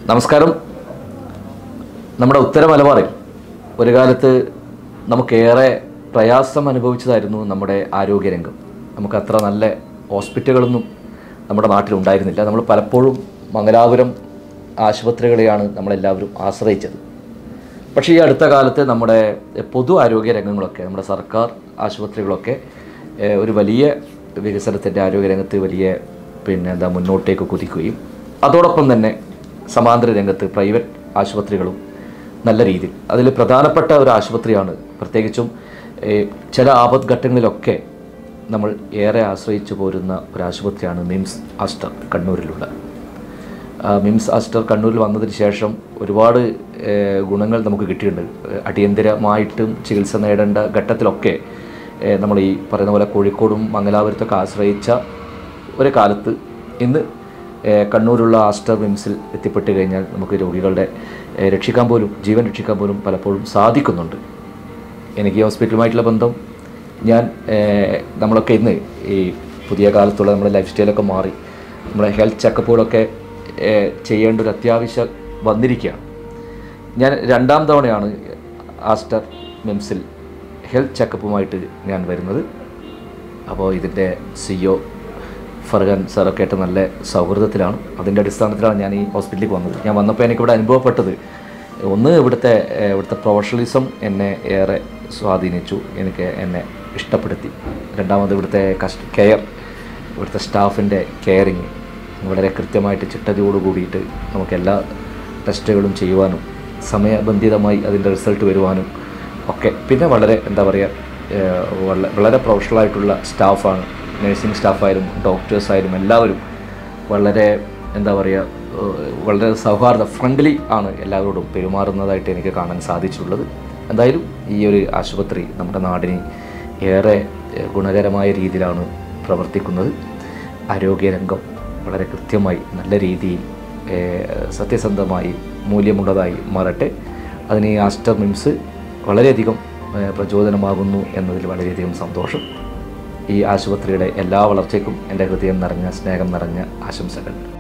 നമസ്കാരം നമ്മുടെ ഉത്തര മലബാറിൽ ഒരു കാലത്ത് നമുക്കേറെ പ്രയാസം അനുഭവിച്ചതായിരുന്നു നമ്മുടെ ആരോഗ്യരംഗം നമുക്ക് അത്ര നല്ല ഹോസ്പിറ്റലുകളൊന്നും നമ്മുടെ നാട്ടിലുണ്ടായിരുന്നില്ല നമ്മൾ പലപ്പോഴും മംഗലാപുരം ആശുപത്രികളെയാണ് നമ്മളെല്ലാവരും ആശ്രയിച്ചത് പക്ഷേ ഈ അടുത്ത കാലത്ത് നമ്മുടെ പൊതു ആരോഗ്യ രംഗങ്ങളൊക്കെ നമ്മുടെ സർക്കാർ ആശുപത്രികളൊക്കെ ഏഹ്, ഒരു വലിയ വികസനത്തിൻ്റെ ആരോഗ്യരംഗത്ത് വലിയ പിന്നെ എന്താ മുന്നോട്ടേക്ക് കുതിക്കുകയും അതോടൊപ്പം തന്നെ സമാന്തര രംഗത്ത് പ്രൈവറ്റ് ആശുപത്രികളും നല്ല രീതിയിൽ അതിൽ പ്രധാനപ്പെട്ട ഒരു ആശുപത്രിയാണ് പ്രത്യേകിച്ചും ഏഹ്, ചില ആപത്ഘട്ടങ്ങളിലൊക്കെ നമ്മൾ ഏറെ ആശ്രയിച്ചു പോരുന്ന ഒരു ആശുപത്രിയാണ് മിംസ് ആസ്റ്റർ കണ്ണൂരിലുള്ള ആ, മിംസ് ആസ്റ്റർ കണ്ണൂരിൽ വന്നതിന് ശേഷം ഒരുപാട് ഏഹ്, ഗുണങ്ങൾ നമുക്ക് കിട്ടിയിട്ടുണ്ട് ഏഹ്, അടിയന്തരമായിട്ടും ചികിത്സ നേടേണ്ട ഘട്ടത്തിലൊക്കെ ഏഹ്, നമ്മൾ ഈ പറയുന്ന പോലെ കോഴിക്കോടും മംഗലാപുരത്തൊക്കെ ആശ്രയിച്ച ഒരു കാലത്ത് ഇന്ന് ഏഹ്, കണ്ണൂരുള്ള ആസ്റ്റർ മിംസിൽ എത്തിപ്പെട്ട് കഴിഞ്ഞാൽ നമുക്ക് രോഗികളുടെ ഏഹ്, രക്ഷിക്കാൻ പോലും ജീവൻ രക്ഷിക്കാൻ പോലും പലപ്പോഴും സാധിക്കുന്നുണ്ട് എനിക്ക് ഈ ഹോസ്പിറ്റലുമായിട്ടുള്ള ബന്ധം ഞാൻ ഏഹ്, നമ്മളൊക്കെ ഇന്ന് ഈ പുതിയ കാലത്തുള്ള നമ്മുടെ ലൈഫ് സ്റ്റൈലൊക്കെ മാറി നമ്മുടെ ഹെൽത്ത് ചെക്കപ്പുകളൊക്കെ ഏഹ്, ചെയ്യേണ്ട ഒരു അത്യാവശ്യം വന്നിരിക്കുകയാണ് ഞാൻ രണ്ടാം തവണയാണ് ആസ്റ്റർ മിംസിൽ ഹെൽത്ത് ചെക്കപ്പുമായിട്ട് ഞാൻ വരുന്നത് അപ്പോൾ ഇതിൻ്റെ സിഇഒ ഫർഹാൻ സാറൊക്കെ ആയിട്ട് നല്ല സൗഹൃദത്തിലാണ് അതിൻ്റെ അടിസ്ഥാനത്തിലാണ് ഞാൻ ഈ ഹോസ്പിറ്റലിലേക്ക് വന്നത് ഞാൻ വന്നപ്പോൾ എനിക്കിവിടെ അനുഭവപ്പെട്ടത് ഒന്ന് ഇവിടുത്തെ ഏഹ്, ഇവിടുത്തെ പ്രൊഫഷണലിസം എന്നെ ഏറെ സ്വാധീനിച്ചു എനിക്ക് എന്നെ ഇഷ്ടപ്പെടുത്തി രണ്ടാമത് ഇവിടുത്തെ കസ്റ്റ കെയർ ഇവിടുത്തെ സ്റ്റാഫിൻ്റെ കെയറിങ് വളരെ കൃത്യമായിട്ട് ചിട്ടതയോട് കൂടിയിട്ട് നമുക്ക് എല്ലാ ടെസ്റ്റുകളും ചെയ്യുവാനും സമയബന്ധിതമായി അതിൻ്റെ റിസൾട്ട് വരുവാനും ഒക്കെ പിന്നെ വളരെ എന്താ പറയുക ഏഹ്, വള- വളരെ പ്രൊഫഷണലായിട്ടുള്ള സ്റ്റാഫാണ് നഴ്സിംഗ് സ്റ്റാഫായാലും ഡോക്ടേഴ്സായാലും എല്ലാവരും വളരെ എന്താ പറയുക ഏഹ്, വളരെ സൗഹാർദ്ദ ഫ്രണ്ട്ലി ആണ് എല്ലാവരോടും പെരുമാറുന്നതായിട്ട് എനിക്ക് കാണാൻ സാധിച്ചിട്ടുള്ളത് എന്തായാലും ഈ ഒരു ആശുപത്രി നമ്മുടെ നാടിന് ഏറെ ഏഹ്, ഗുണകരമായ രീതിയിലാണ് പ്രവർത്തിക്കുന്നത് ആരോഗ്യരംഗം വളരെ കൃത്യമായി നല്ല രീതിയിൽ ഏഹ്, സത്യസന്ധമായി മൂല്യമുള്ളതായി മാറട്ടെ അതിന് ഈ ആസ്റ്റർ മിംസ് വളരെയധികം ഏഹ്, പ്രചോദനമാകുന്നു എന്നതിൽ വളരെയധികം സന്തോഷം ഈ ആശുപത്രിയുടെ എല്ലാ വളർച്ചയ്ക്കും എൻ്റെ ഹൃദയം നിറഞ്ഞ സ്നേഹം നിറഞ്ഞ ആശംസകൾ